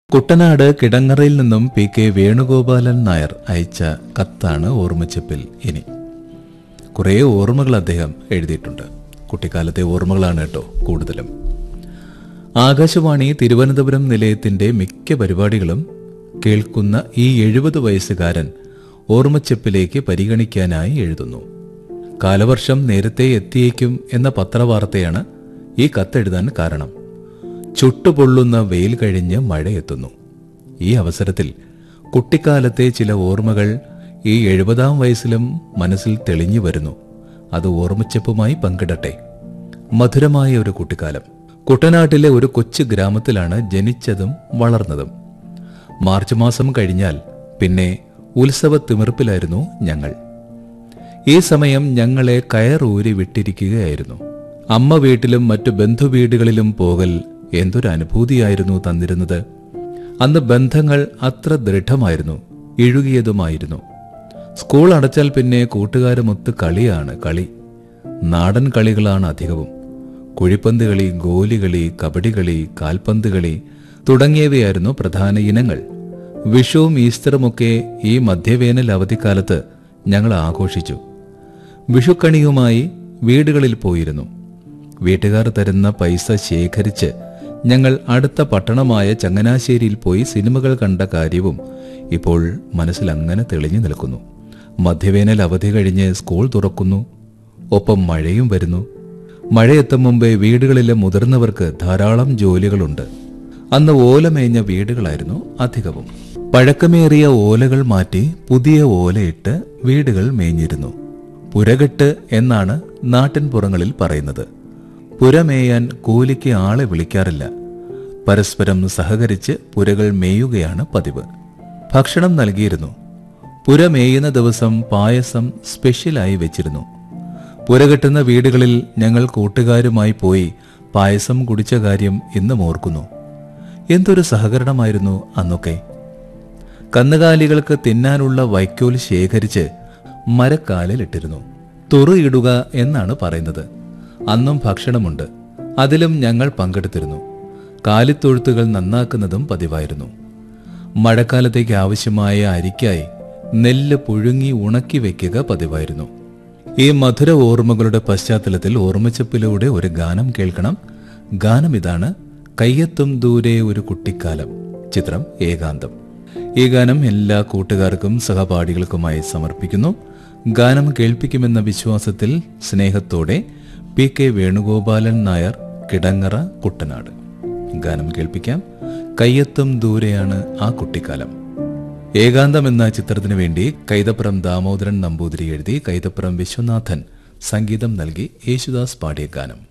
കുട്ടനാട് കിടങ്ങറയിൽ നിന്നും P K Venugopalan Nair അയച്ച കത്താണ് ഓർമ്മച്ചപ്പിൽ ഇനി കുറേ ഓർമ്മകൾ അദ്ദേഹം എഴുതിയിട്ടുണ്ട് കുട്ടിക്കാലത്തെ ഓർമ്മകളാണ് കേട്ടോ കൂടുതലും ആകാശവാണി തിരുവനന്തപുരം നിലയത്തിന്റെ മിക്ക പരിപാടികളും കേൾക്കുന്ന ഈ എഴുപത് വയസ്സുകാരൻ ഓർമ്മച്ചപ്പിലേക്ക് പരിഗണിക്കാനായി എഴുതുന്നു കാലവർഷം നേരത്തെ എത്തിയേക്കും എന്ന പത്രവാർത്തയാണ് ഈ കത്തെഴുതാൻ കാരണം ചുട്ടുപൊള്ളുന്ന വെയിൽ കഴിഞ്ഞ് മഴയെത്തുന്നു ഈ അവസരത്തിൽ കുട്ടിക്കാലത്തെ ചില ഓർമ്മകൾ ഈ എഴുപതാം വയസ്സിലും മനസ്സിൽ തെളിഞ്ഞു വരുന്നു അത് ഓർമ്മച്ചപ്പുമായി പങ്കിടട്ടെ മധുരമായ ഒരു കുട്ടിക്കാലം കുട്ടനാട്ടിലെ ഒരു കൊച്ചു ഗ്രാമത്തിലാണ് ജനിച്ചതും വളർന്നതും മാർച്ച് മാസം കഴിഞ്ഞാൽ പിന്നെ ഉത്സവ തിമിർപ്പിലായിരുന്നു ഞങ്ങൾ ഈ സമയം ഞങ്ങളെ കയറൂരി വിട്ടിരിക്കുകയായിരുന്നു അമ്മ വീട്ടിലും മറ്റു ബന്ധുവീടുകളിലും പോകൽ എന്തൊരു അനുഭൂതിയായിരുന്നു തന്നിരുന്നത് അന്ന് ബന്ധങ്ങൾ അത്ര ദൃഢമായിരുന്നു ഇഴുകിയതുമായിരുന്നു സ്കൂൾ അടച്ചാൽ പിന്നെ കൂട്ടുകാരുമൊത്ത് കളിയാണ് കളി നാടൻ കളികളാണ് അധികവും കുഴിപ്പന്ത് കളി ഗോലികളി കബഡി കളി കാൽപന്ത് കളി തുടങ്ങിയവയായിരുന്നു പ്രധാന ഇനങ്ങൾ വിഷുവും ഈസ്റ്ററുമൊക്കെ ഈ മധ്യവേനൽ അവധിക്കാലത്ത് ഞങ്ങൾ ആഘോഷിച്ചു വിഷുക്കണിയുമായി വീടുകളിൽ പോയിരുന്നു വീട്ടുകാർ തരുന്ന പൈസ ശേഖരിച്ച് ഞങ്ങൾ അടുത്ത പട്ടണമായ ചങ്ങനാശ്ശേരിയിൽ പോയി സിനിമകൾ കണ്ട കാര്യവും ഇപ്പോൾ മനസ്സിൽ അങ്ങനെ തെളിഞ്ഞു നിൽക്കുന്നു മധ്യവേനൽ അവധി കഴിഞ്ഞ് സ്കൂൾ തുറക്കുന്നു ഒപ്പം മഴയും വരുന്നു മഴയെത്തും മുമ്പേ വീടുകളിലെ മുതിർന്നവർക്ക് ധാരാളം ജോലികളുണ്ട് അന്ന് ഓലമേഞ്ഞ വീടുകളായിരുന്നു അധികവും പഴക്കമേറിയ ഓലകൾ മാറ്റി പുതിയ ഓലയിട്ട് വീടുകൾ മേഞ്ഞിരുന്നു പുരകെട്ട് എന്നാണ് നാട്ടിൻപുറങ്ങളിൽ പറയുന്നത് പുരമേയാൻ കൂലിക്ക് ആളെ വിളിക്കാറില്ല പരസ്പരം സഹകരിച്ച് പുരകൾ മേയുകയാണ് പതിവ് ഭക്ഷണം നൽകിയിരുന്നു പുര മേയുന്ന ദിവസം പായസം സ്പെഷ്യലായി വെച്ചിരുന്നു പുരകെട്ടുന്ന വീടുകളിൽ ഞങ്ങൾ കൂട്ടുകാരുമായി പോയി പായസം കുടിച്ച കാര്യം ഇന്നും ഓർക്കുന്നു എന്തൊരു സഹകരണമായിരുന്നു അന്നൊക്കെ കന്നുകാലികൾക്ക് തിന്നാനുള്ള വൈക്കോൽ ശേഖരിച്ച് മരക്കാലിലിട്ടിരുന്നു തുറയിടുക എന്നാണ് പറയുന്നത് അന്നും ഭക്ഷണമുണ്ട് അതിലും ഞങ്ങൾ പങ്കെടുത്തിരുന്നു കാലിത്തൊഴുത്തുകൾ നന്നാക്കുന്നതും പതിവായിരുന്നു മഴക്കാലത്തേക്ക് ആവശ്യമായ അരിക്കായി നെല്ല് പുഴുങ്ങി ഉണക്കി വെക്കുക പതിവായിരുന്നു ഈ മധുര ഓർമ്മകളുടെ പശ്ചാത്തലത്തിൽ ഓർമ്മച്ചപ്പിലൂടെ ഒരു ഗാനം കേൾക്കണം ഗാനം ഇതാണ് കയ്യെത്തും ദൂരെ ഒരു കുട്ടിക്കാലം ചിത്രം ഏകാന്തം ഈ ഗാനം എല്ലാ കൂട്ടുകാർക്കും സഹപാഠികൾക്കുമായി സമർപ്പിക്കുന്നു ഗാനം കേൾപ്പിക്കുമെന്ന വിശ്വാസത്തിൽ സ്നേഹത്തോടെ പി കെ വേണുഗോപാലൻ നായർ കിടങ്ങറ കുട്ടനാട് ഗാനം കേൾപ്പിക്കാം കയ്യെത്തും ദൂരെയാണ് ആ കുട്ടിക്കാലം ഏകാന്തം എന്ന ചിത്രത്തിനു വേണ്ടി കൈതപ്പുറം ദാമോദരൻ നമ്പൂതിരി എഴുതി കൈതപ്പുറം വിശ്വനാഥൻ സംഗീതം നൽകി യേശുദാസ് പാടിയ ഗാനം